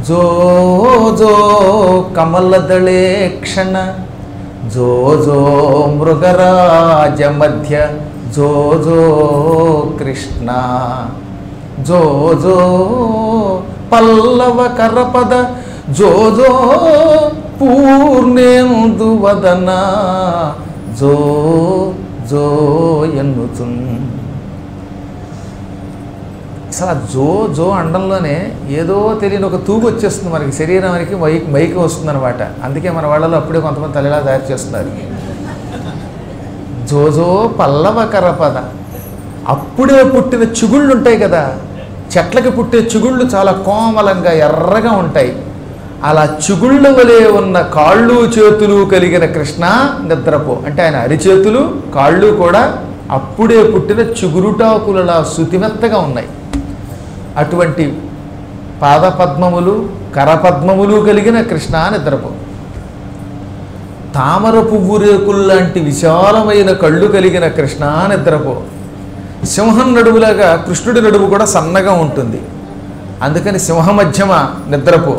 జో జో కమలదళే క్షణ జో జో మృగరాజ మధ్య జో జో కృష్ణ జో జో పల్లవ కరపద జో జో పూర్ణేందు వదన జో జో ఎన్నుతున్ అసలు ఆ జో జో అండంలోనే ఏదో తెలియని ఒక తూగు వచ్చేస్తుంది మనకి శరీరానికి మైక్ మైకి వస్తుంది అనమాట అందుకే మన వాళ్ళలో అప్పుడే కొంతమంది తల్లిలా తయారు చేస్తున్నారు జోజో పల్లవ కరపద అప్పుడే పుట్టిన చిగుళ్ళు ఉంటాయి కదా చెట్లకి పుట్టే చిగుళ్ళు చాలా కోమలంగా ఎర్రగా ఉంటాయి అలా చిగుళ్ళ వలె ఉన్న కాళ్ళు చేతులు కలిగిన కృష్ణ నిద్రపో అంటే ఆయన అరిచేతులు కాళ్ళు కూడా అప్పుడే పుట్టిన చిగురుటాకులలా శుతిమెత్తగా ఉన్నాయి అటువంటి పాదపద్మములు కరపద్మములు కలిగిన కృష్ణ నిద్రపో తామర పువ్వు రేకుల్లాంటి విశాలమైన కళ్ళు కలిగిన కృష్ణ నిద్రపో సింహం నడుములాగా కృష్ణుడి నడుము కూడా సన్నగా ఉంటుంది అందుకని సింహ మధ్యమ నిద్రపో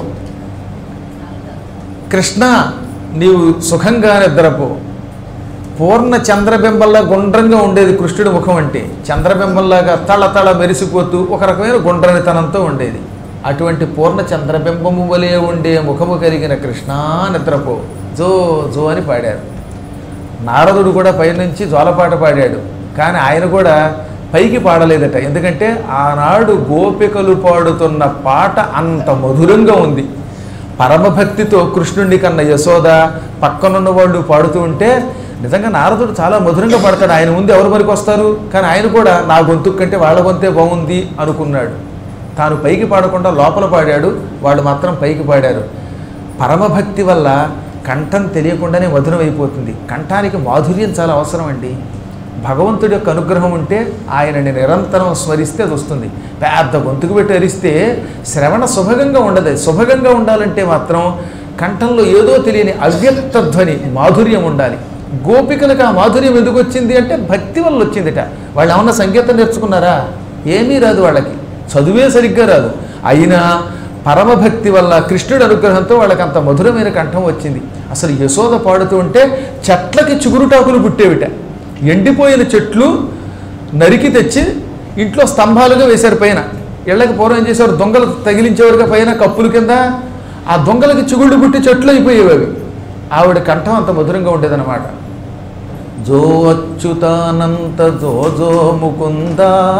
కృష్ణ నీవు సుఖంగా నిద్రపో పూర్ణ చంద్రబింబంలా గుండ్రంగా ఉండేది కృష్ణుడి ముఖం అంటే చంద్రబింబంలాగా తళ తళ మెరిసిపోతూ ఒక రకమైన గుండ్రనితనంతో ఉండేది అటువంటి పూర్ణ చంద్రబింబము వలె ఉండే ముఖము కలిగిన కృష్ణ నిద్రపో జో జో అని పాడారు నారదుడు కూడా పైనుంచి జోలపాట పాడాడు కానీ ఆయన కూడా పైకి పాడలేదట ఎందుకంటే ఆనాడు గోపికలు పాడుతున్న పాట అంత మధురంగా ఉంది పరమభక్తితో కృష్ణుడిని కన్న యశోద పక్కనున్న వాళ్ళు పాడుతూ ఉంటే నిజంగా నారదుడు చాలా మధురంగా పాడతాడు ఆయన ముందు ఎవరు పనికి వస్తారు కానీ ఆయన కూడా నా గొంతు కంటే వాళ్ళ గొంతే బాగుంది అనుకున్నాడు తాను పైకి పాడకుండా లోపల పాడాడు వాళ్ళు మాత్రం పైకి పాడారు పరమభక్తి వల్ల కంఠం తెలియకుండానే మధురం అయిపోతుంది కంఠానికి మాధుర్యం చాలా అవసరం అండి భగవంతుడి యొక్క అనుగ్రహం ఉంటే ఆయనని నిరంతరం స్మరిస్తే అది వస్తుంది పెద్ద గొంతుకు పెట్టి అరిస్తే శ్రవణ సుభగంగా ఉండదు సుభగంగా ఉండాలంటే మాత్రం కంఠంలో ఏదో తెలియని అవ్యక్త ధ్వని మాధుర్యం ఉండాలి గోపికలకు ఆ మాధుర్యం ఎందుకు వచ్చింది అంటే భక్తి వల్ల వచ్చిందిట వాళ్ళు ఏమన్నా సంగీతం నేర్చుకున్నారా ఏమీ రాదు వాళ్ళకి చదువే సరిగ్గా రాదు అయినా పరమభక్తి వల్ల కృష్ణుడి అనుగ్రహంతో వాళ్ళకి అంత మధురమైన కంఠం వచ్చింది అసలు యశోద పాడుతూ ఉంటే చెట్లకి చిగురుటాకులు పుట్టేవిట ఎండిపోయిన చెట్లు నరికి తెచ్చి ఇంట్లో స్తంభాలుగా వేశారు పైన ఇళ్ళకి పూర్వం ఏం చేశారు దొంగలు తగిలించేవారుగా పైన కప్పుల కింద ఆ దొంగలకి చిగుళ్ళు పుట్టి చెట్లు అయిపోయేవి అవి ఆవిడ కంఠం అంత మధురంగా ఉండేదన్నమాట జో అచ్యుతానంత జో జో ముకుంద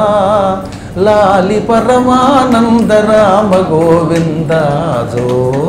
లాలి పరమానంద రామ గోవింద జో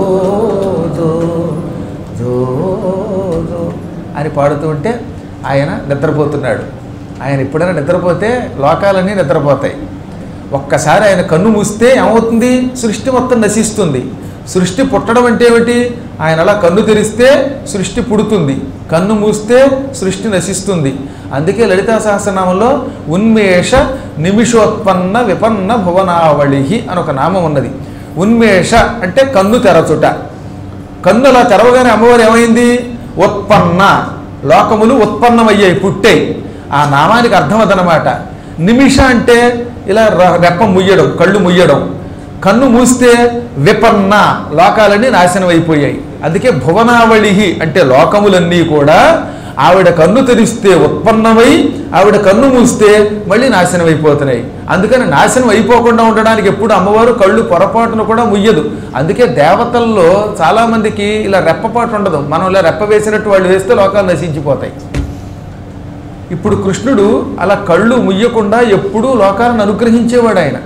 జో జో జో అని పాడుతూ ఉంటే ఆయన నిద్రపోతున్నాడు ఆయన ఎప్పుడైనా నిద్రపోతే లోకాలన్నీ నిద్రపోతాయి ఒక్కసారి ఆయన కన్ను మూస్తే ఏమవుతుంది సృష్టి మొత్తం నశిస్తుంది సృష్టి పుట్టడం అంటే ఏమిటి ఆయన అలా కన్ను తెరిస్తే సృష్టి పుడుతుంది కన్ను మూస్తే సృష్టి నశిస్తుంది అందుకే లలితా సహస్రనామంలో ఉన్మేష నిమిషోత్పన్న విపన్న భువనావళి అని ఒక నామం ఉన్నది ఉన్మేష అంటే కన్ను తెరచుట కన్ను అలా తెరవగానే అమ్మవారు ఏమైంది ఉత్పన్న లోకములు ఉత్పన్నమయ్యాయి పుట్టాయి ఆ నామానికి అర్థం అదనమాట నిమిష అంటే ఇలా ర- రెప్ప ముయ్యడం కళ్ళు ముయ్యడం కన్ను మూస్తే విపన్న లోకాలన్నీ నాశనం అయిపోయాయి అందుకే భువనావళి అంటే లోకములన్నీ కూడా ఆవిడ కన్ను తెరిస్తే ఉత్పన్నమై ఆవిడ కన్ను మూస్తే మళ్ళీ నాశనం అయిపోతున్నాయి అందుకని నాశనం అయిపోకుండా ఉండడానికి ఎప్పుడు అమ్మవారు కళ్ళు పొరపాటును కూడా ముయ్యదు అందుకే దేవతల్లో చాలామందికి ఇలా రెప్పపాటు ఉండదు మనం ఇలా రెప్ప వేసినట్టు వాళ్ళు వేస్తే లోకాలు నశించిపోతాయి ఇప్పుడు కృష్ణుడు అలా కళ్ళు ముయ్యకుండా ఎప్పుడూ లోకాలను అనుగ్రహించేవాడు ఆయన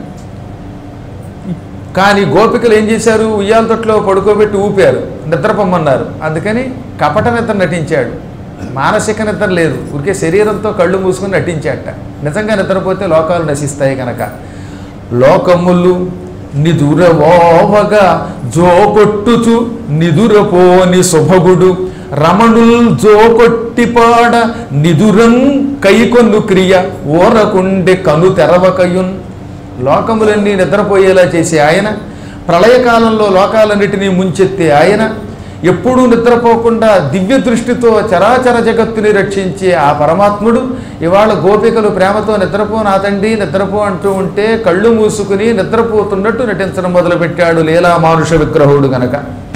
కానీ గోపికలు ఏం చేశారు ఉయ్యాల తొట్లో పడుకోబెట్టి ఊపారు నిద్రపొమ్మన్నారు అందుకని కపట నిద్ర నటించాడు మానసిక నిద్ర లేదు ఊరికే శరీరంతో కళ్ళు మూసుకొని నటించాట నిజంగా నిద్రపోతే లోకాలు నశిస్తాయి కనుక లోకములు నిదురవోవగా జోకొట్టుచు నిదురపోని శుభగుడు రమణుల్ జోకొట్టిపాడ నిదురం కైకొన్ను క్రియ ఓరకుండె కను తెరవకయున్ లోకములన్నీ నిద్రపోయేలా చేసే ఆయన ప్రళయకాలంలో లోకాలన్నిటినీ ముంచెత్తే ఆయన ఎప్పుడూ నిద్రపోకుండా దివ్య దృష్టితో చరాచర జగత్తుని రక్షించే ఆ పరమాత్ముడు ఇవాళ గోపికలు ప్రేమతో నిద్రపో నా తండ్రి నిద్రపో అంటూ ఉంటే కళ్ళు మూసుకుని నిద్రపోతున్నట్టు నటించడం మొదలుపెట్టాడు లీలా మానుష విగ్రహుడు గనక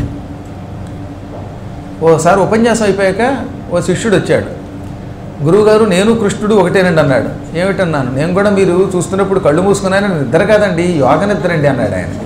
ఓసారి ఉపన్యాసం అయిపోయాక ఓ శిష్యుడు వచ్చాడు గురువుగారు నేను కృష్ణుడు ఒకటేనండి అన్నాడు ఏమిటన్నాను నేను కూడా మీరు చూస్తున్నప్పుడు కళ్ళు మూసుకున్నాను నిద్ర కాదండి యోగ నిద్ర అండి అన్నాడు ఆయన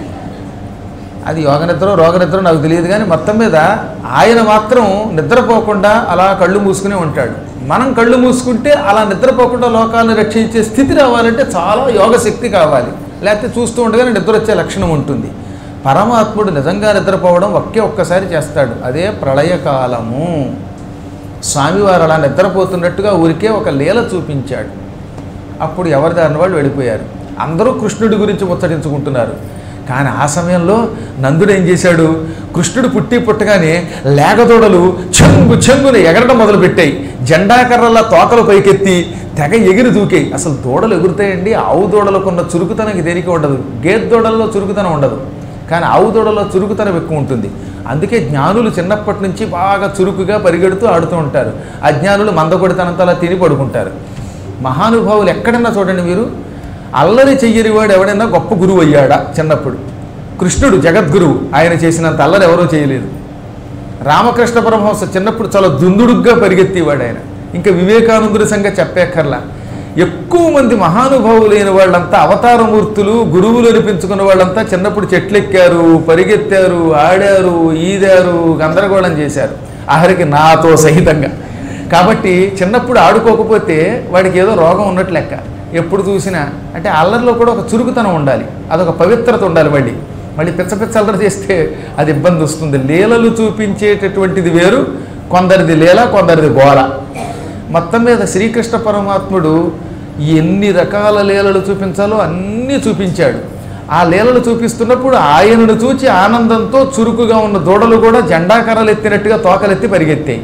అది యోగ నిద్ర రోగ నిద్ర నాకు తెలియదు కానీ మొత్తం మీద ఆయన మాత్రం నిద్రపోకుండా అలా కళ్ళు మూసుకునే ఉంటాడు మనం కళ్ళు మూసుకుంటే అలా నిద్రపోకుండా లోకాలను రక్షించే స్థితి రావాలంటే చాలా యోగ శక్తి కావాలి లేకపోతే చూస్తూ ఉండగానే నిద్ర వచ్చే లక్షణం ఉంటుంది పరమాత్ముడు నిజంగా నిద్రపోవడం ఒకే ఒక్కసారి చేస్తాడు అదే ప్రళయకాలము స్వామివారు అలా నిద్రపోతున్నట్టుగా ఊరికే ఒక లీల చూపించాడు అప్పుడు ఎవరి దారిన వాళ్ళు వెళ్ళిపోయారు అందరూ కృష్ణుడి గురించి ముచ్చటించుకుంటున్నారు కానీ ఆ సమయంలో నందుడు ఏం చేశాడు కృష్ణుడు పుట్టి పుట్టగానే లేగదోడలు చెంగు చెంగుని ఎగరడం మొదలుపెట్టాయి జెండాకర్రలా తోకలు పైకెత్తి తెగ ఎగిరి దూకాయి అసలు దూడలు ఎగురుతాయండి ఆవు దూడలకు ఉన్న చురుకుతనం దేనికి ఉండదు గేదె దూడల్లో చురుకుతనం ఉండదు కానీ ఆవు దూడలో చురుకుతనం ఎక్కువ ఉంటుంది అందుకే జ్ఞానులు చిన్నప్పటి నుంచి బాగా చురుకుగా పరిగెడుతూ ఆడుతూ ఉంటారు అజ్ఞానులు మందకొడితనంతో అలా తిని పడుకుంటారు మహానుభావులు ఎక్కడన్నా చూడండి మీరు అల్లరి చెయ్యని వాడు ఎవడైనా గొప్ప గురువు అయ్యాడా చిన్నప్పుడు కృష్ణుడు జగద్గురువు ఆయన చేసినంత అల్లరి ఎవరూ చేయలేదు రామకృష్ణ పరమహంస చిన్నప్పుడు చాలా దుందుడుగ్గా పరిగెత్తేవాడు ఆయన ఇంకా వివేకానందుడి సంగతి చెప్పేక్కర్లా ఎక్కువ మంది మహానుభావులైన వాళ్ళంతా అవతారమూర్తులు గురువులు అనిపించుకున్న వాళ్ళంతా చిన్నప్పుడు చెట్లెక్కారు పరిగెత్తారు ఆడారు ఈదారు గందరగోళం చేశారు ఆఖరికి నాతో సహితంగా కాబట్టి చిన్నప్పుడు ఆడుకోకపోతే వాడికి ఏదో రోగం ఉన్నట్లు లెక్క ఎప్పుడు చూసినా అంటే అల్లరిలో కూడా ఒక చురుకుతనం ఉండాలి అదొక పవిత్రత ఉండాలి మళ్ళీ మళ్ళీ పిచ్చ పిచ్చ అల్లరి చేస్తే అది ఇబ్బంది వస్తుంది లీలలు చూపించేటటువంటిది వేరు కొందరిది లీల కొందరిది గోల మొత్తం మీద శ్రీకృష్ణ పరమాత్ముడు ఎన్ని రకాల లీలలు చూపించాలో అన్నీ చూపించాడు ఆ లీలలు చూపిస్తున్నప్పుడు ఆయనను చూచి ఆనందంతో చురుకుగా ఉన్న దూడలు కూడా జెండా కర్రలు ఎత్తినట్టుగా తోకలెత్తి పరిగెత్తాయి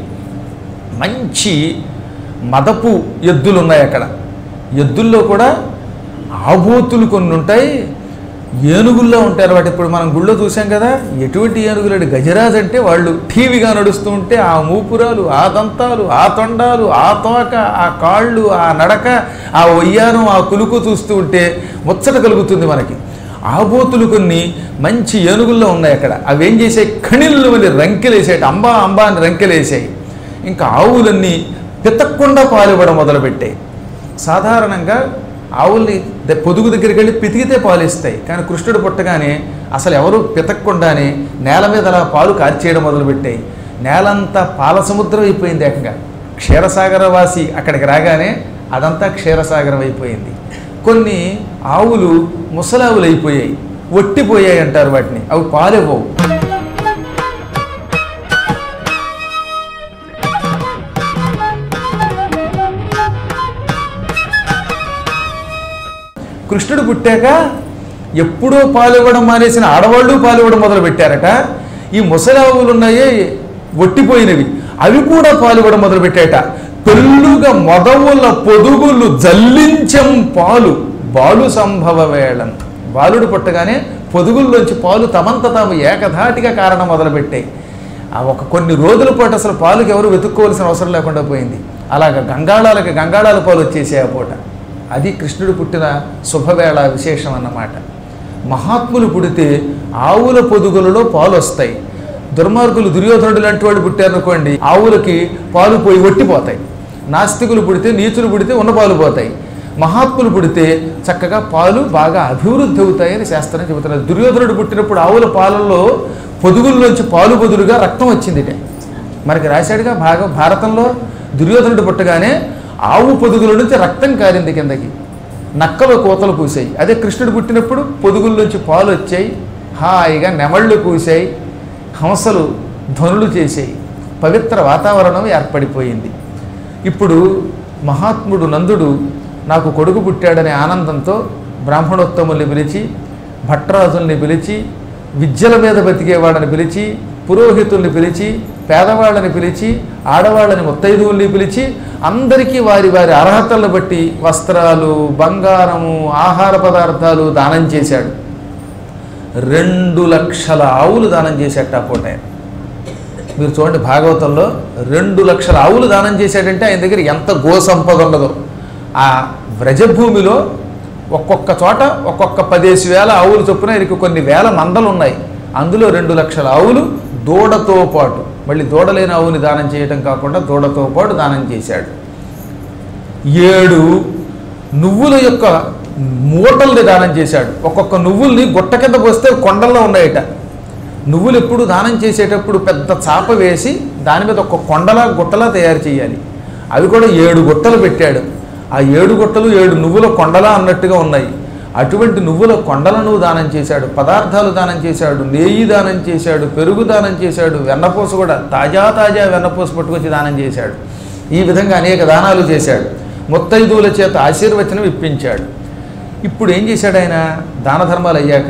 మంచి మదపు ఎద్దులు ఉన్నాయి అక్కడ ఎద్దుల్లో కూడా ఆబోతులు కొన్ని ఉంటాయి ఏనుగుల్లో ఉంటారు వాటి ఇప్పుడు మనం గుళ్ళో చూసాం కదా ఎటువంటి ఏనుగులు అంటే గజరాజ్ అంటే వాళ్ళు టీవీగా నడుస్తూ ఉంటే ఆ మూపురాలు ఆ దంతాలు ఆ తొండాలు ఆ తోక ఆ కాళ్ళు ఆ నడక ఆ ఒయ్యానం ఆ కులుకు చూస్తూ ఉంటే ముచ్చట కలుగుతుంది మనకి ఆబోతులు కొన్ని మంచి ఏనుగుల్లో ఉన్నాయి అక్కడ అవి ఏం చేసాయి కణిళ్ళు అని రంకెలేసాయి అంబా అంబా అని రంకెలేసాయి ఇంకా ఆవులన్నీ పితక్కుండా పాలు ఇవ్వడం మొదలుపెట్టాయి సాధారణంగా ఆవుల్ని ద- పొదుగు దగ్గరికి వెళ్ళి పితికితే పాలు ఇస్తాయి కానీ కృష్ణుడు పుట్టగానే అసలు ఎవరు పితక్కుండానే నేల మీద అలా పాలు కార్చేయడం మొదలుపెట్టాయి నేలంతా పాల సముద్రం అయిపోయింది ఏకంగా క్షీరసాగరవాసి అక్కడికి రాగానే అదంతా క్షీరసాగరం అయిపోయింది కొన్ని ఆవులు ముసలావులు అయిపోయాయి ఒట్టిపోయాయి అంటారు వాటిని అవి పాలివ్వవు కృష్ణుడు పుట్టాక ఎప్పుడో పాలు ఇవ్వడం మానేసిన ఆడవాళ్ళు పాలు ఇవ్వడం మొదలు పెట్టారట ఈ ముసలావులు ఉన్నాయే ఒట్టిపోయినవి అవి కూడా పాలు ఇవ్వడం మొదలు పెట్టాట పెళ్ళుగా మొదవుల పొదుగులు జల్లించం పాలు బాలు సంభవ వేళం బాలుడు పుట్టగానే పొదుగుల్లోంచి పాలు తమంత తాము ఏకధాటిగా కారణం మొదలుపెట్టాయి ఆ ఒక కొన్ని రోజుల పాటు అసలు పాలుకి ఎవరు వెతుక్కోవాల్సిన అవసరం లేకుండా పోయింది అలాగ గంగాళాలకి గంగాళాల పాలు వచ్చేసాయి ఆ పూట అది కృష్ణుడు పుట్టిన శుభవేళ విశేషం అన్నమాట మహాత్ములు పుడితే ఆవుల పొదుగులలో పాలు వస్తాయి దుర్మార్గులు దుర్యోధనుడు లాంటి వాళ్ళు పుట్టారనుకోండి ఆవులకి పాలు పోయి ఒట్టిపోతాయి నాస్తికులు పుడితే నీచులు పుడితే ఉన్న పాలు పోతాయి మహాత్ములు పుడితే చక్కగా పాలు బాగా అభివృద్ధి అవుతాయని శాస్త్రం చెబుతున్నారు దుర్యోధనుడు పుట్టినప్పుడు ఆవుల పాలల్లో పొదుగుల్లోంచి పాలు బదులుగా రక్తం వచ్చింది మనకి రాశాడుగా భాగ భారతంలో దుర్యోధనుడు పుట్టగానే ఆవు పొదుగుల నుంచి రక్తం కారింది కిందకి నక్కలు కోతలు కూసాయి అదే కృష్ణుడు పుట్టినప్పుడు పొదుగుల్లోంచి పాలు వచ్చాయి హాయిగా నెమళ్ళు కూసాయి హంసలు ధ్వనులు చేసాయి పవిత్ర వాతావరణం ఏర్పడిపోయింది ఇప్పుడు మహాత్ముడు నందుడు నాకు కొడుకు పుట్టాడనే ఆనందంతో బ్రాహ్మణోత్తముల్ని పిలిచి భట్రాజుల్ని పిలిచి విద్యల మీద బతికేవాడని పిలిచి పురోహితుల్ని పిలిచి పేదవాళ్ళని పిలిచి ఆడవాళ్ళని ముత్తైదువుల్ని పిలిచి అందరికీ వారి వారి అర్హతలను బట్టి వస్త్రాలు బంగారము ఆహార పదార్థాలు దానం చేశాడు రెండు లక్షల ఆవులు దానం చేశాట ఆ పూట ఆయన. మీరు చూడండి భాగవతంలో రెండు లక్షల ఆవులు దానం చేశాడంటే ఆయన దగ్గర ఎంత గో సంపద ఉన్నదో ఆ వ్రజభూమిలో ఒక్కొక్క చోట ఒక్కొక్క పదేసి వేల ఆవులు చొప్పున ఆయనకి కొన్ని వేల మందలు ఉన్నాయి అందులో రెండు లక్షల ఆవులు దూడతో పాటు మళ్ళీ దూడలేని ఆవుని దానం చేయటం కాకుండా దూడతో పాటు దానం చేశాడు ఏడు నువ్వుల యొక్క మూటల్ని దానం చేశాడు ఒక్కొక్క నువ్వుల్ని గుట్ట కింద పోస్తే కొండల్లో ఉన్నాయట నువ్వులు ఎప్పుడు దానం చేసేటప్పుడు పెద్ద చాప వేసి దాని మీద ఒక కొండలా గుట్టలా తయారు చేయాలి అవి కూడా ఏడు గుట్టలు పెట్టాడు ఆ ఏడు గుట్టలు ఏడు నువ్వుల కొండలా అన్నట్టుగా ఉన్నాయి అటువంటి నువ్వుల కొండలను దానం చేశాడు పదార్థాలు దానం చేశాడు నెయ్యి దానం చేశాడు పెరుగు దానం చేశాడు వెన్నపూస కూడా తాజా తాజా వెన్నపూస పట్టుకొచ్చి దానం చేశాడు ఈ విధంగా అనేక దానాలు చేశాడు ముత్తైదువుల చేత ఆశీర్వచనం ఇప్పించాడు ఇప్పుడు ఏం చేశాడు ఆయన దాన ధర్మాలు అయ్యాక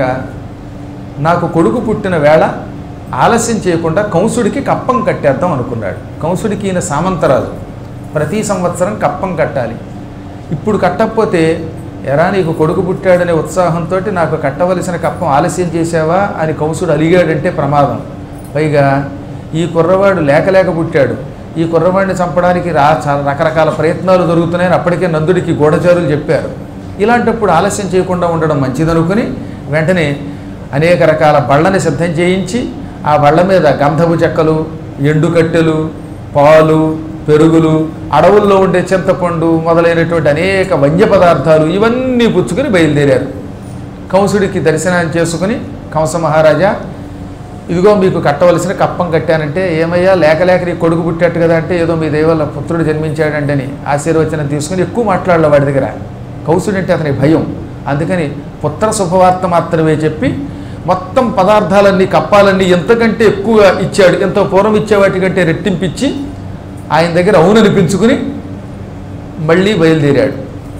నాకు కొడుకు పుట్టిన వేళ ఆలస్యం చేయకుండా కంసుడికి కప్పం కట్టేద్దాం అనుకున్నాడు కంసుడికి ఈయన సామంతరాజు ప్రతి సంవత్సరం కప్పం కట్టాలి ఇప్పుడు కట్టకపోతే ఎరా నీకు కొడుకు పుట్టాడనే ఉత్సాహంతో నాకు కట్టవలసిన కప్పం ఆలస్యం చేశావా అని కంసుడు అలిగాడంటే ప్రమాదం పైగా ఈ కుర్రవాడు లేక లేక పుట్టాడు ఈ కుర్రవాడిని చంపడానికి రా చాలా రకరకాల ప్రయత్నాలు జరుగుతున్నాయని అప్పటికే నందుడికి గూఢచారులు చెప్పారు ఇలాంటప్పుడు ఆలస్యం చేయకుండా ఉండడం మంచిదనుకుని వెంటనే అనేక రకాల బళ్ళని సిద్ధం చేయించి ఆ బళ్ళ మీద గంధపు చెక్కలు ఎండుకట్టెలు పాలు పెరుగులు అడవుల్లో ఉండే చింతపండు మొదలైనటువంటి అనేక వన్య పదార్థాలు ఇవన్నీ పుచ్చుకొని బయలుదేరారు కంసుడికి దర్శనం చేసుకుని కంస మహారాజా ఇదిగో మీకు కట్టవలసిన కప్పం కట్టానంటే ఏమయ్యా లేక లేక నీ కొడుకు పుట్టాడు కదా అంటే ఏదో మీ దేవల్ల పుత్రుడు జన్మించాడంటే అని ఆశీర్వచనం తీసుకుని ఎక్కువ మాట్లాడలే వాడి దగ్గర కౌసుడు అంటే అతని భయం అందుకని పుత్ర శుభవార్త మాత్రమే చెప్పి మొత్తం పదార్థాలన్నీ కప్పాలన్నీ ఎంతకంటే ఎక్కువగా ఇచ్చాడు ఎంతో పూర్వం ఇచ్చే వాటికంటే రెట్టింపిచ్చి ఆయన దగ్గర అవుననిపించుకుని మళ్ళీ బయలుదేరాడు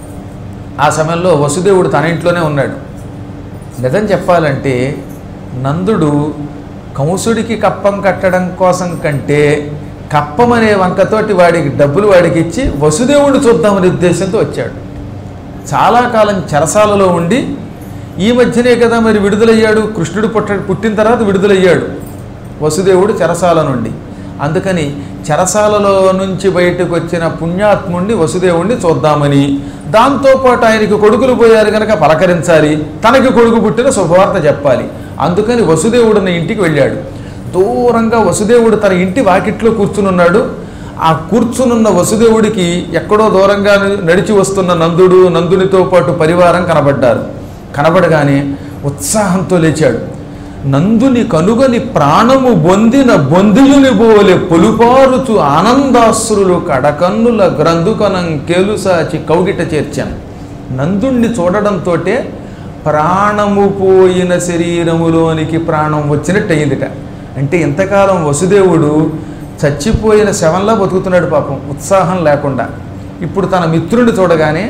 ఆ సమయంలో వసుదేవుడు తన ఇంట్లోనే ఉన్నాడు నిజం చెప్పాలంటే నందుడు కంసుడికి కప్పం కట్టడం కోసం కంటే కప్పం అనే వంకతోటి వాడికి డబ్బులు వాడికి ఇచ్చి వసుదేవుడు చూద్దామనే ఉద్దేశంతో వచ్చాడు చాలా కాలం చెరసాలలో ఉండి ఈ మధ్యనే కదా మరి విడుదలయ్యాడు కృష్ణుడు పుట్ట పుట్టిన తర్వాత విడుదలయ్యాడు వసుదేవుడు చెరసాల నుండి అందుకని చెరసాలలో నుంచి బయటకు వచ్చిన పుణ్యాత్ముణ్ణి వసుదేవుణ్ణి చూద్దామని దాంతోపాటు ఆయనకి కొడుకులు పోయారు కనుక పలకరించాలి తనకి కొడుకు పుట్టిన శుభవార్త చెప్పాలి అందుకని వసుదేవుడిని ఇంటికి వెళ్ళాడు దూరంగా వసుదేవుడు తన ఇంటి వాకిట్లో కూర్చునున్నాడు ఆ కూర్చునున్న వసుదేవుడికి ఎక్కడో దూరంగా నడిచి వస్తున్న నందుడు నందునితో పాటు పరివారం కనబడ్డారు కనబడగానే ఉత్సాహంతో లేచాడు నందుని కనుగొని ప్రాణము బొందిన బొందియుని బోలె పొలుపారుచు ఆనందాశ్రులు కడకన్నుల గ్రంథుకనం కేలుసాచి కౌగిట చేర్చాను నందుణ్ణి చూడడంతోటే ప్రాణము పోయిన శరీరములోనికి ప్రాణం వచ్చినట్టు అయిందిట అంటే ఇంతకాలం వసుదేవుడు చచ్చిపోయిన శవంలా బతుకుతున్నాడు పాపం ఉత్సాహం లేకుండా ఇప్పుడు తన మిత్రుడిని చూడగానే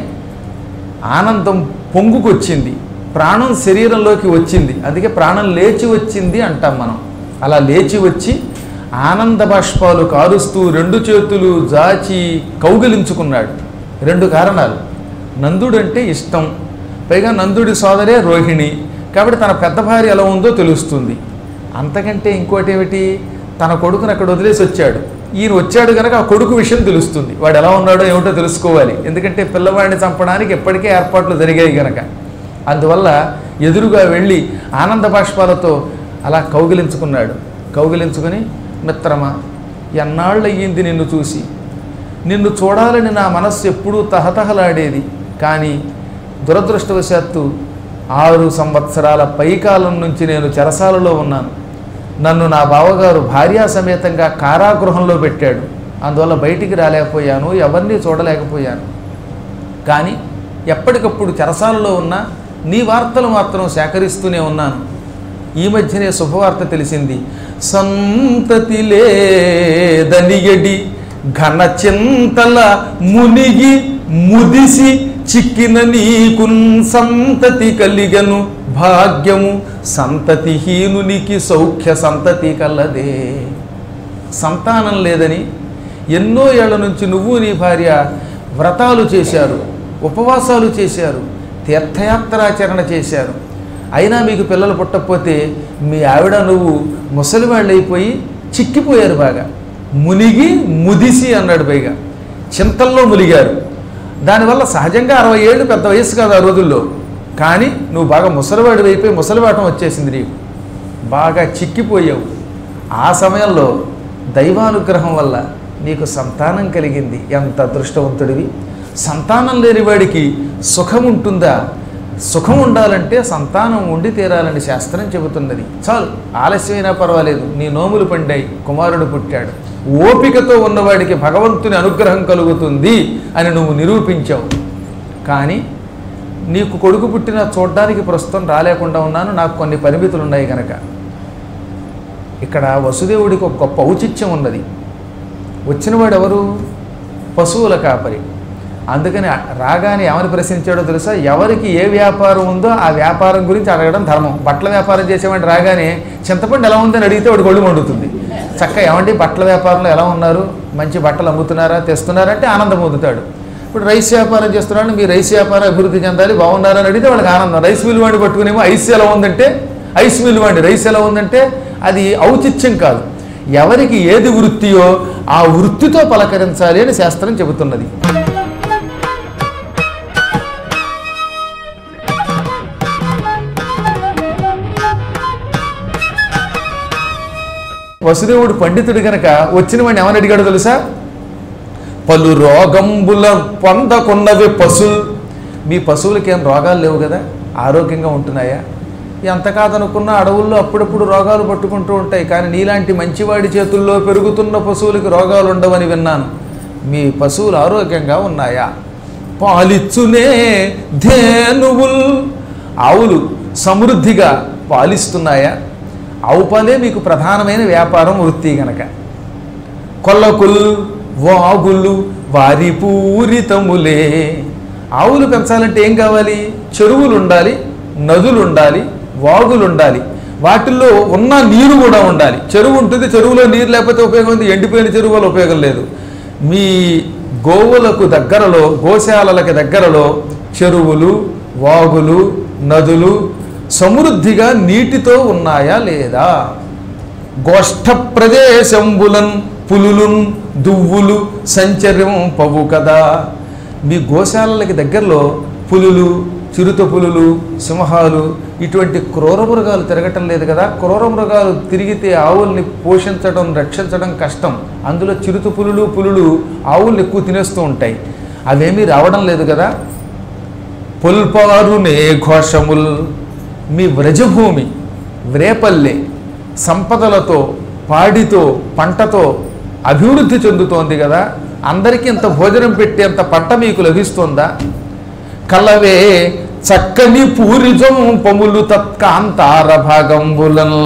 ఆనందం పొంగుకొచ్చింది ప్రాణం శరీరంలోకి వచ్చింది అందుకే ప్రాణం లేచి వచ్చింది అంటాం మనం అలా లేచి వచ్చి ఆనంద బాష్పాలు కారుస్తూ రెండు చేతులు జాచి కౌగిలించుకున్నాడు రెండు కారణాలు నందుడు అంటే ఇష్టం పైగా నందుడి సోదరే రోహిణి కాబట్టి తన పెద్ద భార్య ఎలా ఉందో తెలుస్తుంది అంతకంటే ఇంకోటి ఏమిటి తన కొడుకుని అక్కడ వదిలేసి వచ్చాడు ఈయన వచ్చాడు కనుక ఆ కొడుకు విషయం తెలుస్తుంది వాడు ఎలా ఉన్నాడో ఏమిటో తెలుసుకోవాలి ఎందుకంటే పిల్లవాడిని చంపడానికి ఎప్పటికే ఏర్పాట్లు జరిగాయి కనుక అందువల్ల ఎదురుగా వెళ్ళి ఆనంద బాష్పాలతో అలా కౌగిలించుకున్నాడు కౌగిలించుకుని మిత్రమా ఎన్నాళ్ళు అయ్యింది నిన్ను చూసి నిన్ను చూడాలని నా మనస్సు ఎప్పుడూ తహతహలాడేది కానీ దురదృష్టవశాత్తు ఆరు సంవత్సరాల పైకాలం నుంచి నేను చెరసాలలో ఉన్నాను నన్ను నా బావగారు భార్యా సమేతంగా కారాగృహంలో పెట్టాడు అందువల్ల బయటికి రాలేకపోయాను ఎవరిని చూడలేకపోయాను కానీ ఎప్పటికప్పుడు చెరసాలలో ఉన్న నీ వార్తలు మాత్రం సేకరిస్తూనే ఉన్నాను ఈ మధ్యనే శుభవార్త తెలిసింది సంతతి లేదనియడి ఘన చింతల మునిగి ముదిసి చిక్కిన నీకున్ సంతతి కలిగను భాగ్యము సంతతిహీనునికి సౌఖ్య సంతతి కలదే సంతానం లేదని ఎన్నో ఏళ్ల నుంచి నువ్వు నీ భార్య వ్రతాలు చేశారు ఉపవాసాలు చేశారు తీర్థయాత్రాచరణ చేశారు అయినా మీకు పిల్లలు పుట్టకపోతే మీ ఆవిడ నువ్వు ముసలివాళ్ళు అయిపోయి చిక్కిపోయారు బాగా మునిగి ముదిసి అన్నాడు పైగా చింతల్లో మునిగారు దానివల్ల సహజంగా అరవై ఏళ్ళు పెద్ద వయసు కాదు ఆ రోజుల్లో కానీ నువ్వు బాగా ముసలివాడి అయిపోయి ముసలివాటం వచ్చేసింది నీకు బాగా చిక్కిపోయావు ఆ సమయంలో దైవానుగ్రహం వల్ల నీకు సంతానం కలిగింది ఎంత అదృష్టవంతుడివి సంతానం లేని వాడికి సుఖం ఉంటుందా సుఖం ఉండాలంటే సంతానం ఉండి తీరాలని శాస్త్రం చెబుతున్నది చాలు ఆలస్యమైనా పర్వాలేదు నీ నోములు పండాయి కుమారుడు పుట్టాడు ఓపికతో ఉన్నవాడికి భగవంతుని అనుగ్రహం కలుగుతుంది అని నువ్వు నిరూపించావు కానీ నీకు కొడుకు పుట్టిన చూడ్డానికి ప్రస్తుతం రాలేకుండా ఉన్నాను నాకు కొన్ని పరిమితులు ఉన్నాయి కనుక ఇక్కడ వసుదేవుడికి ఒక గొప్ప ఔచిత్యం ఉన్నది వచ్చినవాడు ఎవరు పశువుల కాపరి అందుకని రాగానే ఎవరిని ప్రశ్నించాడో తెలుసా ఎవరికి ఏ వ్యాపారం ఉందో ఆ వ్యాపారం గురించి అడగడం ధర్మం బట్టల వ్యాపారం చేసేవాడిని రాగానే చింతపండు ఎలా ఉందని అడిగితే వాడికి ఒళ్ళు మండుతుంది చక్క ఏమండి బట్టల వ్యాపారంలో ఎలా ఉన్నారు మంచి బట్టలు అమ్ముతున్నారా తెస్తున్నారా అంటే ఆనందం పొందుతాడు ఇప్పుడు రైస్ వ్యాపారం చేస్తున్నాడు మీ రైస్ వ్యాపారం అభివృద్ధి చెందాలి బాగున్నారని అడిగితే వాళ్ళకి ఆనందం రైస్ మిల్ వాడిని పట్టుకునేమో ఐస్ ఎలా ఉందంటే ఐస్ మిల్ వాడి రైస్ ఎలా ఉందంటే అది ఔచిత్యం కాదు ఎవరికి ఏది వృత్తియో ఆ వృత్తితో పలకరించాలి అని శాస్త్రం చెబుతున్నది వసుదేవుడు పండితుడు గనక వచ్చిన వాడిని ఏమని అడిగాడు తెలుసా పలు రోగంబుల పొందకున్నవి పశువులు మీ పశువులకి ఏం రోగాలు లేవు కదా ఆరోగ్యంగా ఉంటున్నాయా ఎంత కాదనుకున్నా అడవుల్లో అప్పుడప్పుడు రోగాలు పట్టుకుంటూ ఉంటాయి కానీ నీలాంటి మంచివాడి చేతుల్లో పెరుగుతున్న పశువులకి రోగాలు ఉండవని విన్నాను మీ పశువులు ఆరోగ్యంగా ఉన్నాయా పాలిచ్చునే ధేనువుల్ ఆవులు సమృద్ధిగా పాలిస్తున్నాయా ఆవు పాలే మీకు ప్రధానమైన వ్యాపారం వృత్తి గనక కొల్లకుల్ వాగులు వారి పూరితములే ఆవులు పెంచాలంటే ఏం కావాలి చెరువులు ఉండాలి నదులు ఉండాలి వాగులు ఉండాలి వాటిల్లో ఉన్న నీరు కూడా ఉండాలి చెరువు ఉంటుంది చెరువులో నీరు లేకపోతే ఉపయోగం ఉంది ఎండిపోయిన చెరువు వల్ల ఉపయోగం లేదు మీ గోవులకు దగ్గరలో గోశాలలకు దగ్గరలో చెరువులు వాగులు నదులు సమృద్ధిగా నీటితో ఉన్నాయా లేదా గోష్ఠ ప్రదేశంబులన్ పులులున్ దువ్వులు సంచర్యం పవు కదా మీ గోశాలలకి దగ్గరలో పులులు చిరుత పులులు సింహాలు ఇటువంటి క్రూర మృగాలు తిరగటం లేదు కదా క్రూర మృగాలు తిరిగితే ఆవుల్ని పోషించడం రక్షించడం కష్టం అందులో చిరుత పులులు పులులు ఆవుల్ని ఎక్కువ తినేస్తూ ఉంటాయి అవేమీ రావడం లేదు కదా పుల్పారునే ఘోషముల్ మీ వ్రజభూమి వ్రేపల్లె సంపదలతో పాడితో పంటతో అభివృద్ధి చెందుతోంది కదా అందరికీ ఇంత భోజనం పెట్టేంత పంట మీకు లభిస్తుందా కలవే చక్కని పూరిజం పములు తత్కాంతార భాగంబులను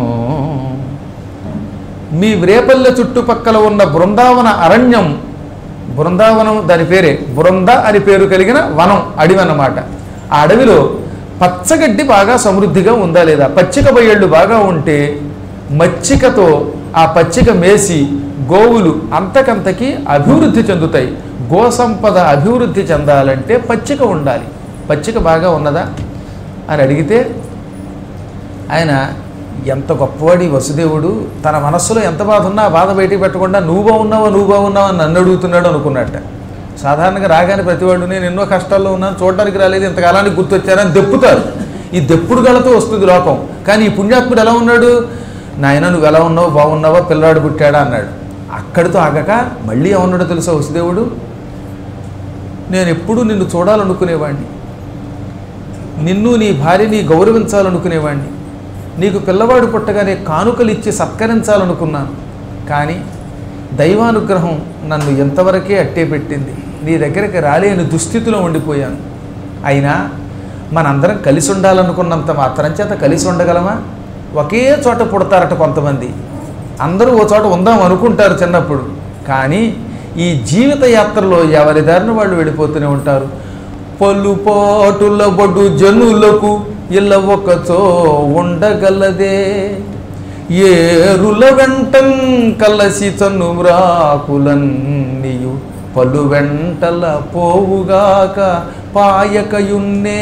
మీ వ్రేపల్లె చుట్టుపక్కల ఉన్న బృందావన అరణ్యం బృందావనం దాని పేరే బృంద అని పేరు కలిగిన వనం అడవి అన్నమాట ఆ అడవిలో పచ్చగడ్డి బాగా సమృద్ధిగా ఉందా లేదా పచ్చిక బయళ్ళు బాగా ఉంటే మచ్చికతో ఆ పచ్చిక మేసి గోవులు అంతకంతకి అభివృద్ధి చెందుతాయి గో సంపద అభివృద్ధి చెందాలంటే పచ్చిక ఉండాలి పచ్చిక బాగా ఉన్నదా అని అడిగితే ఆయన ఎంత గొప్పవాడి వసుదేవుడు తన మనస్సులో ఎంత బాధ ఉన్నా ఆ బాధ బయటికి పెట్టకుండా నువ్వు బాగున్నావా నువ్వు బాగున్నావా అని నన్ను అడుగుతున్నాడు అనుకున్నట్ట సాధారణంగా రాగానే ప్రతివాడు నేను ఎన్నో కష్టాల్లో ఉన్నాను చూడడానికి రాలేదు ఇంతకాలానికి గుర్తొచ్చారని దెప్పుతారు ఈ దెప్పుడు గలతో వస్తుంది లోకం కానీ ఈ పుణ్యాత్ముడు ఎలా ఉన్నాడు నాయన నువ్వు ఎలా ఉన్నావు బాగున్నావా పిల్లాడు పుట్టాడా అన్నాడు అక్కడితో ఆగక మళ్ళీ ఏమన్నాడో తెలుసా వసుదేవుడు నేను ఎప్పుడూ నిన్ను చూడాలనుకునేవాడిని నిన్ను నీ భార్యని గౌరవించాలనుకునేవాడిని నీకు పిల్లవాడు పుట్టగానే కానుకలు ఇచ్చి సత్కరించాలనుకున్నాను కానీ దైవానుగ్రహం నన్ను ఎంతవరకే అట్టే పెట్టింది నీ దగ్గరికి రాలేని దుస్థితిలో ఉండిపోయాను అయినా మనందరం కలిసి ఉండాలనుకున్నంత మాత్రం చేత కలిసి ఉండగలమా ఒకే చోట పుడతారట కొంతమంది అందరూ ఓ చోట ఉందాం అనుకుంటారు చిన్నప్పుడు కానీ ఈ జీవిత యాత్రలో ఎవరి దారిన వాళ్ళు వెళ్ళిపోతూనే ఉంటారు పలుపాటుల బడు జనులకు ఇళ్ళ ఒకచో ఉండగలదే ఏరుల వెంటం కలసి చన్ను మ్రాకులన్నీయు పలు వెంటల పోవుగాక పాయకయున్నే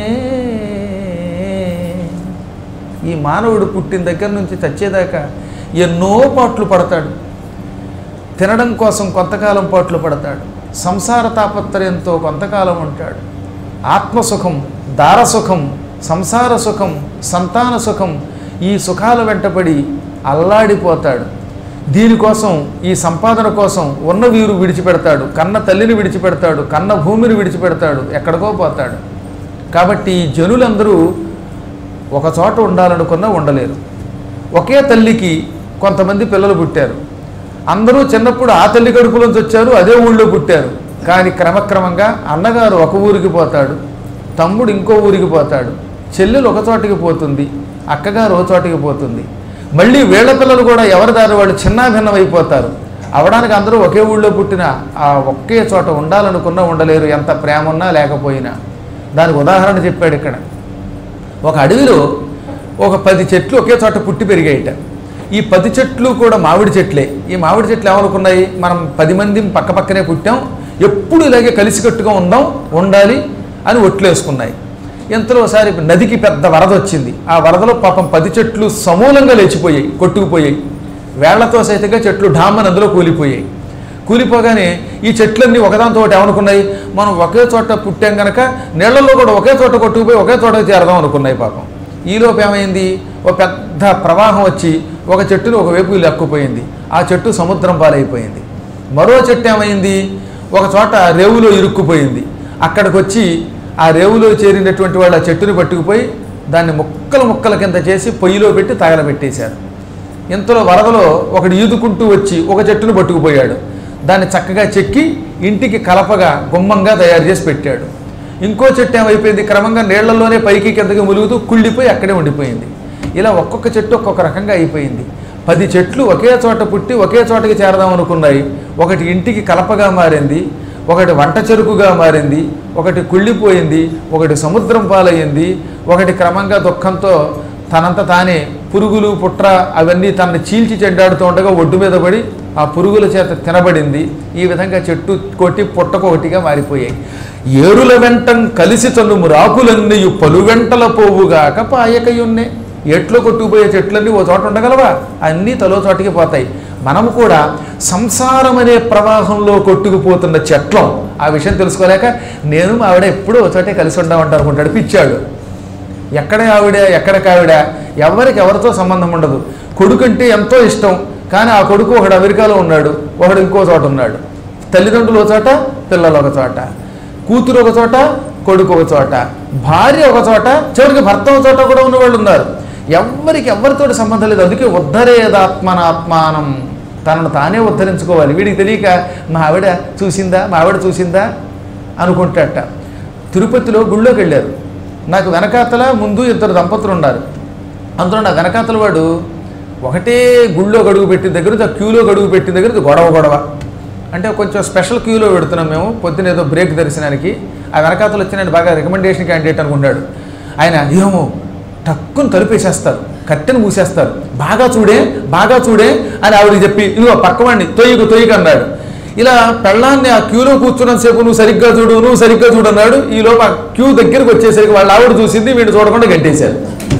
ఈ మానవుడు పుట్టిన దగ్గర నుంచి చచ్చేదాకా ఎన్నో పాట్లు పడతాడు తినడం కోసం కొంతకాలం పాట్లు పడతాడు సంసార తాపత్రయంతో కొంతకాలం ఉంటాడు ఆత్మసుఖం దారసుఖం సంసార సుఖం సంతాన సుఖం ఈ సుఖాల వెంటపడి అల్లాడిపోతాడు దీనికోసం ఈ సంపాదన కోసం ఉన్న వీరు విడిచిపెడతాడు కన్న తల్లిని విడిచిపెడతాడు కన్న భూమిని విడిచిపెడతాడు ఎక్కడికో పోతాడు కాబట్టి ఈ జనులందరూ ఒక చోట ఉండాలనుకున్నా ఉండలేరు ఒకే తల్లికి కొంతమంది పిల్లలు పుట్టారు అందరూ చిన్నప్పుడు ఆ తల్లి కడుపులోంచి వచ్చారు అదే ఊళ్ళో పుట్టారు కానీ క్రమక్రమంగా అన్నగారు ఒక ఊరికి పోతాడు తమ్ముడు ఇంకో ఊరికి పోతాడు చెల్లెలు ఒక చోటికి పోతుంది అక్కగారు ఒక చోటికి పోతుంది మళ్ళీ వీళ్ళ పిల్లలు కూడా ఎవరి దారి వాళ్ళు చిన్నాభిన్నం అయిపోతారు అవడానికి అందరూ ఒకే ఊళ్ళో పుట్టిన ఆ ఒకే చోట ఉండాలనుకున్నా ఉండలేరు ఎంత ప్రేమ ఉన్నా లేకపోయినా దానికి ఉదాహరణ చెప్పాడు ఇక్కడ ఒక అడవిలో ఒక పది చెట్లు ఒకే చోట పుట్టి పెరిగాయిట ఈ పది చెట్లు కూడా మామిడి చెట్లే ఈ మామిడి చెట్లు ఏమనుకున్నాయి మనం పది మంది పక్క పక్కనే పుట్టాం ఎప్పుడు ఇలాగే కలిసికట్టుగా ఉందాం ఉండాలి అని ఒట్లేసుకున్నాయి ఎంతలో ఒకసారి నదికి పెద్ద వరద వచ్చింది ఆ వరదలో పాపం పది చెట్లు సమూలంగా లేచిపోయాయి కొట్టుకుపోయాయి వేళ్లతో సైతంగా చెట్లు ఢామ్మని అందులో కూలిపోయాయి కూలిపోగానే ఈ చెట్లన్నీ ఒకదాంతో ఒకటి ఏమనుకున్నాయి మనం ఒకే చోట పుట్టాం కనుక నీళ్లలో కూడా ఒకే చోట కొట్టుకుపోయి ఒకే చోట చేరదాం అనుకున్నాయి పాపం ఈలోపు ఏమైంది ఒక పెద్ద ప్రవాహం వచ్చి ఒక చెట్టును ఒకవైపు లక్కుపోయింది ఆ చెట్టు సముద్రం పాలైపోయింది మరో చెట్టు ఏమైంది ఒక చోట రేవులో ఇరుక్కుపోయింది అక్కడికి వచ్చి ఆ రేవులో చేరినటువంటి వాళ్ళు ఆ చెట్టుని పట్టుకుపోయి దాన్ని ముక్కలు ముక్కల కింద చేసి పొయ్యిలో పెట్టి తగలబెట్టేశారు ఇంతలో వరదలో ఒకడు ఈదుకుంటూ వచ్చి ఒక చెట్టును పట్టుకుపోయాడు దాన్ని చక్కగా చెక్కి ఇంటికి కలపగా గుమ్మంగా తయారు చేసి పెట్టాడు ఇంకో చెట్టు ఏమైపోయింది క్రమంగా నీళ్లలోనే పైకి కిందకి ములుగుతూ కుళ్ళిపోయి అక్కడే ఉండిపోయింది ఇలా ఒక్కొక్క చెట్టు ఒక్కొక్క రకంగా అయిపోయింది పది చెట్లు ఒకే చోట పుట్టి ఒకే చోటకి చేరదాం అనుకున్నాయి ఒకటి ఇంటికి కలపగా మారింది ఒకటి వంట చెరుకుగా మారింది ఒకటి కుళ్ళిపోయింది ఒకటి సముద్రం పాలయ్యింది ఒకటి క్రమంగా దుఃఖంతో తనంత తానే పురుగులు పుట్ర అవన్నీ తనని చీల్చి చెడ్డాడుతూ ఉండగా ఒడ్డు మీద పడి ఆ పురుగుల చేత తినబడింది ఈ విధంగా చెట్టు కొట్టి పుట్టకొకటిగా మారిపోయాయి ఏరుల వెంటం కలిసి చల్లుము రాకులన్నీయు పలు వెంటల పోవుగాక పాయకయున్నే ఎట్లో కొట్టుకుపోయే చెట్లన్నీ ఓ చోట ఉండగలవా అన్నీ తలో చోటికి పోతాయి మనము కూడా సంసారం అనే ప్రవాహంలో కొట్టుకుపోతున్న చెట్లం ఆ విషయం తెలుసుకోలేక నేను మా ఆవిడ ఎప్పుడూ ఓ చోటే కలిసి ఉండమంటారు అనుకుంటాడు పిచ్చాడు ఎక్కడ ఆవిడ ఎక్కడికి ఆవిడ ఎవరికి ఎవరితో సంబంధం ఉండదు కొడుకంటే ఎంతో ఇష్టం కానీ ఆ కొడుకు ఒకడు అమెరికాలో ఉన్నాడు ఒకడు ఇంకో చోట ఉన్నాడు తల్లిదండ్రులు ఒక చోట పిల్లలు ఒక చోట కూతురు ఒక చోట కొడుకు ఒక చోట భార్య ఒక చోట చివరికి భర్త ఒక చోట కూడా ఉన్నవాళ్ళు ఉన్నారు ఎవరికి ఎవరితోటి సంబంధం లేదు అందుకే ఉద్ధరేదాత్మనాత్మానం తనను తానే ఉద్ధరించుకోవాలి వీడికి తెలియక మా ఆవిడ చూసిందా మా ఆవిడ చూసిందా అనుకుంటాట తిరుపతిలో గుళ్ళోకి వెళ్ళారు నాకు వెనకాతల ముందు ఇద్దరు దంపతులు ఉన్నారు అందులో నా వెనకాతల వాడు ఒకటే గుళ్ళో గడుగు పెట్టిన దగ్గర నుంచి ఆ క్యూలో గడుగు పెట్టిన దగ్గర నుంచి గొడవ గొడవ అంటే కొంచెం స్పెషల్ క్యూలో పెడుతున్నాం మేము పొద్దున ఏదో బ్రేక్ దర్శనానికి ఆ వెనకాతలు వచ్చిన ఆయన బాగా రికమెండేషన్ క్యాండిడేట్ అనుకున్నాడు ఆయన ఏమో టక్కుని తలుపేసేస్తారు కట్టెను మూసేస్తారు బాగా చూడే బాగా చూడే అని ఆవిడకి చెప్పి ఇదిగో పక్కవాడిని తొయ్యకు తొయ్యకు అన్నాడు ఇలా పెళ్ళాన్ని ఆ క్యూలో కూర్చున్నంతసేపు నువ్వు సరిగ్గా చూడు నువ్వు సరిగ్గా చూడు అన్నాడు ఈలోపు ఆ క్యూ దగ్గరికి వచ్చేసరికి వాళ్ళ ఆవిడ చూసింది వీడు చూడకుండా గంటేశారు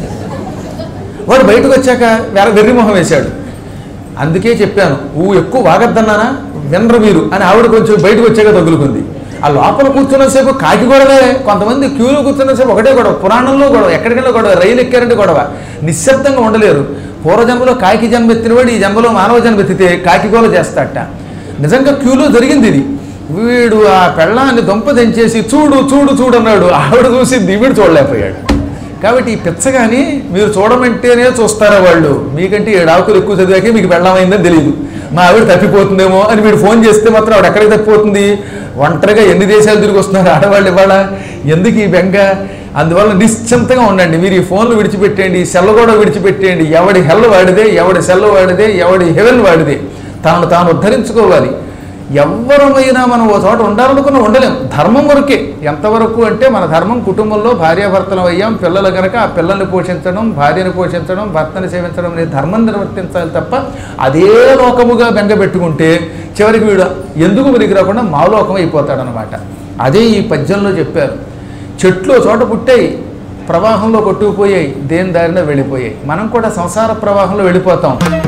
వాడు బయటకు వచ్చాక వేరే వెర్రి మొహం వేశాడు అందుకే చెప్పాను నువ్వు ఎక్కువ వాగద్దన్నానా వినరు మీరు అని ఆవిడ కొంచెం బయటకు వచ్చాక తగులుకుంది ఆ లోపల కూర్చున్నసేపు కాకి గొడవే కొంతమంది క్యూలో కూర్చున్నసేపు ఒకటే గొడవ పురాణంలో గొడవ ఎక్కడికైనా గొడవ రైలు ఎక్కారంటే గొడవ నిశ్శబ్దంగా ఉండలేరు పూర్వజన్మలో కాకి జన్మ ఎత్తినవాడు ఈ జన్మలో మానవ జన్మ ఎత్తితే కాకి గోల చేస్తాడట నిజంగా క్యూలో జరిగింది ఇది వీడు ఆ పెళ్ళాన్ని దొంప తెంచేసి చూడు చూడు చూడు అన్నాడు ఆవిడ చూసింది వీడు చూడలేకపోయాడు కాబట్టి ఈ పిచ్చగాని మీరు చూడమంటేనే చూస్తారా వాళ్ళు మీకంటే ఏడు ఆకులు ఎక్కువ చదివాకే మీకు పెళ్ళమైందని తెలియదు మా ఆవిడ తప్పిపోతుందేమో అని మీరు ఫోన్ చేస్తే మాత్రం ఆవిడ ఎక్కడికి తప్పిపోతుంది ఒంటరిగా ఎన్ని దేశాలు తిరిగి వస్తున్నారు ఆడవాళ్ళు ఇవాళ ఎందుకు ఈ బెంగ అందువల్ల నిశ్చింతగా ఉండండి మీరు ఈ ఫోన్లు విడిచిపెట్టేయండి ఈ సెల్ కూడా విడిచిపెట్టేయండి ఎవడి హెల్ వాడిదే ఎవడి సెల్ వాడిదే ఎవడి హెవెన్ వాడిదే తాను తాను ఉద్ధరించుకోవాలి ఎవరమైనా మనం ఓ చోట ఉండాలనుకున్న ఉండలేం ధర్మం వరకే ఎంతవరకు అంటే మన ధర్మం కుటుంబంలో భార్యాభర్తలం అయ్యాం పిల్లలు కనుక ఆ పిల్లల్ని పోషించడం భార్యను పోషించడం భర్తను సేవించడం అనే ధర్మం నిర్వర్తించాలి తప్ప అదే లోకముగా బెంగపెట్టుకుంటే చివరికి వీడు ఎందుకు మురికి రాకుండా మాలోకం అయిపోతాడనమాట అదే ఈ పద్యంలో చెప్పారు చెట్లు ఓ చోట పుట్టాయి ప్రవాహంలో కొట్టుకుపోయాయి దేని దారిన వెళ్ళిపోయాయి మనం కూడా సంసార ప్రవాహంలో వెళ్ళిపోతాం